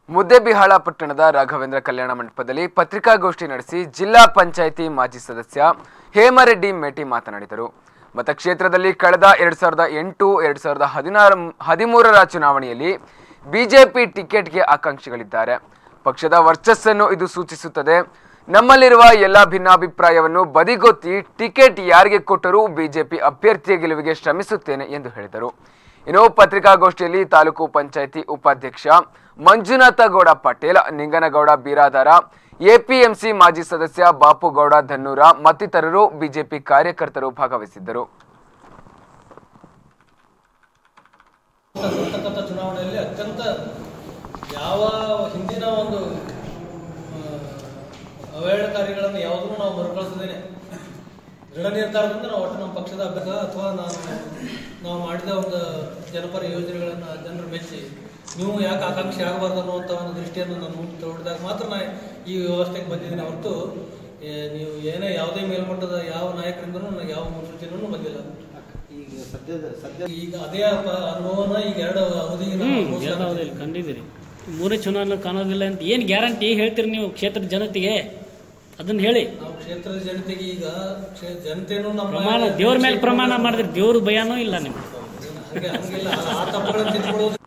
ಮುದ್ದೇಬಿಹಾಳ ಪಟ್ಟಣದ ರಾಘವೇಂದ್ರ ಕಲ್ಯಾಣ ಮಂಟಪದಲ್ಲಿ ಪತ್ರಿಕಾಗೋಷ್ಠಿ ನಡೆಸಿ ಜಿಲ್ಲಾ ಪಂಚಾಯಿತಿ ಮಾಜಿ ಸದಸ್ಯ ಹೇಮರೆಡ್ಡಿ ಮೇಟಿ ಮಾತನಾಡಿದರು ಮತಕ್ಷೇತ್ರದಲ್ಲಿ ಕಳೆದ ಎರಡ್ ಸಾವಿರದ ಎಂಟು ಎರಡ್ ಸಾವಿರದ ಹದಿನಾರು ಹದಿಮೂರರ ಚುನಾವಣೆಯಲ್ಲಿ ಬಿಜೆಪಿ ಟಿಕೆಟ್ಗೆ ಆಕಾಂಕ್ಷಿಗಳಿದ್ದಾರೆ ಪಕ್ಷದ ವರ್ಚಸ್ಸನ್ನು ಇದು ಸೂಚಿಸುತ್ತದೆ ನಮ್ಮಲ್ಲಿರುವ ಎಲ್ಲ ಭಿನ್ನಾಭಿಪ್ರಾಯವನ್ನು ಬದಿಗೊತ್ತಿ ಟಿಕೆಟ್ ಯಾರಿಗೆ ಕೊಟ್ಟರೂ ಬಿಜೆಪಿ ಅಭ್ಯರ್ಥಿಯ ಗೆಲುವಿಗೆ ಶ್ರಮಿಸುತ್ತೇನೆ ಎಂದು ಹೇಳಿದರು ಇನ್ನು ಪತ್ರಿಕಾಗೋಷ್ಠಿಯಲ್ಲಿ ತಾಲೂಕು ಪಂಚಾಯಿತಿ ಉಪಾಧ್ಯಕ್ಷ ಮಂಜುನಾಥ ಗೌಡ ಪಟೇಲ್ ನಿಂಗನಗೌಡ ಬೀರಾದಾರ ಎಪಿಎಂಸಿ ಮಾಜಿ ಸದಸ್ಯ ಬಾಪುಗೌಡ ಧನ್ನೂರ ಮತ್ತಿತರರು ಬಿಜೆಪಿ ಕಾರ್ಯಕರ್ತರು ಭಾಗವಹಿಸಿದ್ದರು ಬರ್ತಕ್ಕಂಥ ಚುನಾವಣೆಯಲ್ಲಿ ಅತ್ಯಂತ ಯಾವ ಹಿಂದಿನ ಒಂದು ಆ, ಅವಹೇಳನಕಾರಿಗಳನ್ನು ಯಾವುದನ್ನು ನಾವು ಮರುಕಳಿಸದೇನೆ ದೃಢ ನಿರ್ಧಾರದಿಂದ ನಾವು ಒಟ್ಟು ನಮ್ಮ ಪಕ್ಷದ ಅಭ್ಯರ್ಥಿ ಅಥವಾ ನಾನು ನಾವು ಮಾಡಿದ ಒಂದು ಜನಪರ ಯೋಜನೆಗಳನ್ನು ಜನರು ಮೆಚ್ಚಿ ನೀವು ಯಾಕೆ ಆಕಾಂಕ್ಷಿ ಆಗಬಾರ್ದು ಅನ್ನುವಂಥ ಒಂದು ದೃಷ್ಟಿಯನ್ನು ನಾನು ಮುಂದೆ ತೋಡಿದಾಗ ಮಾತ್ರ ನಾ ಈ ವ್ಯವಸ್ಥೆಗೆ ಬಂದಿದ್ದೀನಿ ಹೊರತು ಏ, ನೀವು ಏನೇ ಯಾವುದೇ ಮೇಲ್ಮಟ್ಟದ ಯಾವ ನಾಯಕರಿಂದನೂ ನನಗೆ ಯಾವ ಮುನ್ಸೂಚನೆಯೂ ಬಂದಿಲ್ಲ ಈಗ ಸದ್ಯದ ಸದ್ಯ ಈಗ ಅದೇ ಪ- ಅನುಭವನ ಈಗ ಎರಡು ಅವಧಿಗೆ ನಾವು ಹ್ಮ್ ಅನುಭವಿಸ್ತಾ ಎರಡು ಅವಧಿಯಲ್ಲಿ ಕಂಡಿದ್ದೀರಿ ಮೂರೇ ಚುನಾವಣೆ ಕಾಣೋದಿಲ್ಲ ಅಂತ ಏನು ಗ್ಯಾರಂಟಿ ಹೇಳ್ತೀರಿ ನೀವು ಕ್ಷೇತ್ರದ ಜನತೆಗೆ ಅದನ್ನ ಹೇಳಿ ನಾವು ಕ್ಷೇತ್ರದ ಜನತೆಗೆ ಈಗ ಕ್ಷೇ- ಜನತೆನೂ ನಮ್ಮ ಪ್ರಮಾಣ ದೇವ್ರ ಮೇಲೆ ಪ್ರಮಾಣ ಮಾಡಿದ್ರೆ ದೇವ್ರ ಭಯನೂ ಇಲ್ಲ ನಿಮ್ಗೆ ಹಂಗೆ ಹಂಗಿಲ್ಲ ಆ ತಪ್ಪುಗಳನ್ನು ತಿದ್ಕೊಳ್ಳೋದು